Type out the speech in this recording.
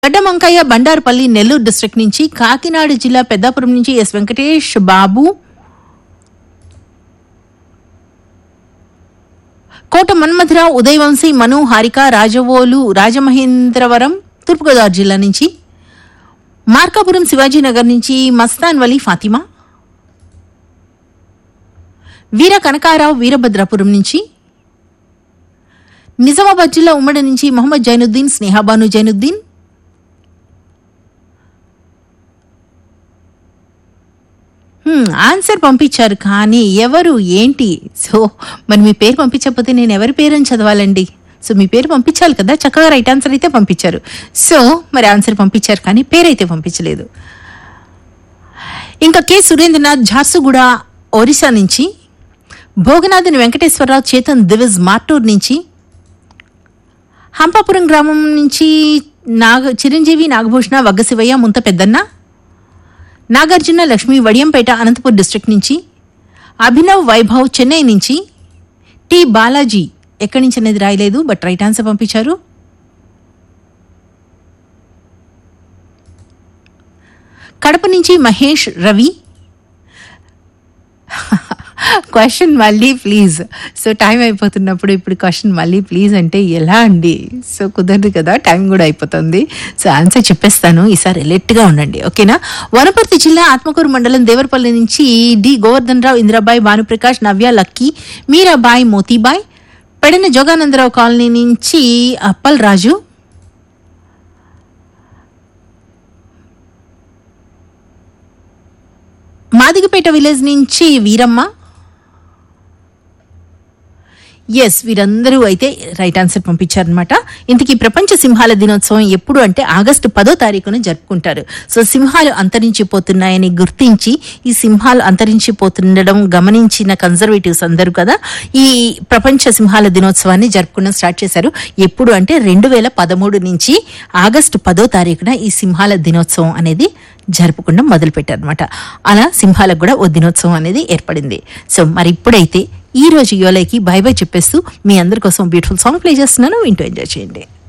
గడ్డమంకయ్య Bandarupalli Nellore district నుంచి కాకినాడ జిల్లా పెద్దాపురం నుంచి ఎస్ వెంకటేష్ బాబు కోట మన్మథరావు ఉదయవంశీ మను హారిక రాజవోలు రాజమహేంద్రవరం తూర్పుగోదావరి జిల్లా నుంచి మార్కాపురం శివాజీనగర్ నుంచి మస్తాన్ వలీ ఫాతిమా వీర కనకారావు వీరభద్రాపురం నుంచి నిజామాబాద్ జిల్లా ఉమ్మడి నుంచి మొహమ్మద్ జైనుద్దీన్ స్నేహాబాను జైనుద్దీన్ హ్మ్, ఆన్సర్ పంపించారు కానీ ఎవరు ఏంటి సో మరి మీ పేరు పంపించకపోతే నేను ఎవరి పేరు అని చదవాలండి సో మీ పేరు పంపించాలి కదా చక్కగా రైట్ ఆన్సర్ అయితే పంపించారు సో మరి ఆన్సర్ పంపించారు కానీ పేరు అయితే పంపించలేదు ఇంకా కె సురేంద్రనాథ్ ఝార్సుగూడ ఒరిస్సా నుంచి భోగనాథన్ వెంకటేశ్వరరావు చేతన్ దివిజ్ మార్టూర్ నుంచి హంపాపురం గ్రామం నుంచి నాగ చిరంజీవి నాగభూషణ వగ్గశివయ్య ముంత పెద్దన్న నాగార్జున లక్ష్మి వడియంపేట అనంతపూర్ డిస్ట్రిక్ట్ నుంచి అభినవ్ వైభవ్ చెన్నై నుంచి టి బాలాజీ ఎక్కడి నుంచి అనేది రాయలేదు బట్ రైట్ ఆన్సర్ పంపించారు కడప నుంచి మహేష్ రవి క్వశ్చన్ మళ్ళీ ప్లీజ్ సో టైం అయిపోతున్నప్పుడు ఇప్పుడు క్వశ్చన్ మళ్ళీ ప్లీజ్ అంటే ఎలా అండి సో కుదరదు కదా టైం కూడా అయిపోతుంది సో ఆన్సర్ చెప్పేస్తాను ఈసారి ఎలెట్గా ఉండండి ఓకేనా వనపర్తి జిల్లా ఆత్మకూరు మండలం దేవరపల్లి నుంచి డి గోవర్ధన్ రావు ఇందిరాబాయి భానుప్రకాష్ నవ్య లక్కీ మీరాబాయి మోతీబాయ్ పెడన జోగానందరావు కాలనీ నుంచి అప్పల్ రాజు మాదిగపేట విలేజ్ నుంచి వీరమ్మ ఎస్ వీరందరూ అయితే రైట్ ఆన్సర్ పంపించారనమాట ఇంతకీ ప్రపంచ సింహాల దినోత్సవం ఎప్పుడు అంటే ఆగస్టు పదో తారీఖున జరుపుకుంటారు సో సింహాలు అంతరించిపోతున్నాయని గుర్తించి ఈ సింహాలు అంతరించిపోతుండడం గమనించిన కన్జర్వేటివ్స్ అందరూ కదా ఈ ప్రపంచ సింహాల దినోత్సవాన్ని జరుపుకోవడం స్టార్ట్ చేశారు ఎప్పుడు అంటే రెండు వేల పదమూడు నుంచి ఆగస్టు పదో తారీఖున ఈ సింహాల దినోత్సవం అనేది జరుపుకుండం మొదలు పెట్టారనమాట అలా సింహాలకు కూడా ఓ దినోత్సవం అనేది ఏర్పడింది సో మరి ఇప్పుడైతే ఈ రోజు యోలైకి బై బై చెప్పేస్తూ మీ అందరి కోసం బ్యూటిఫుల్ సాంగ్ ప్లే చేస్తున్నాను వింటూ ఎంజాయ్ చేయండి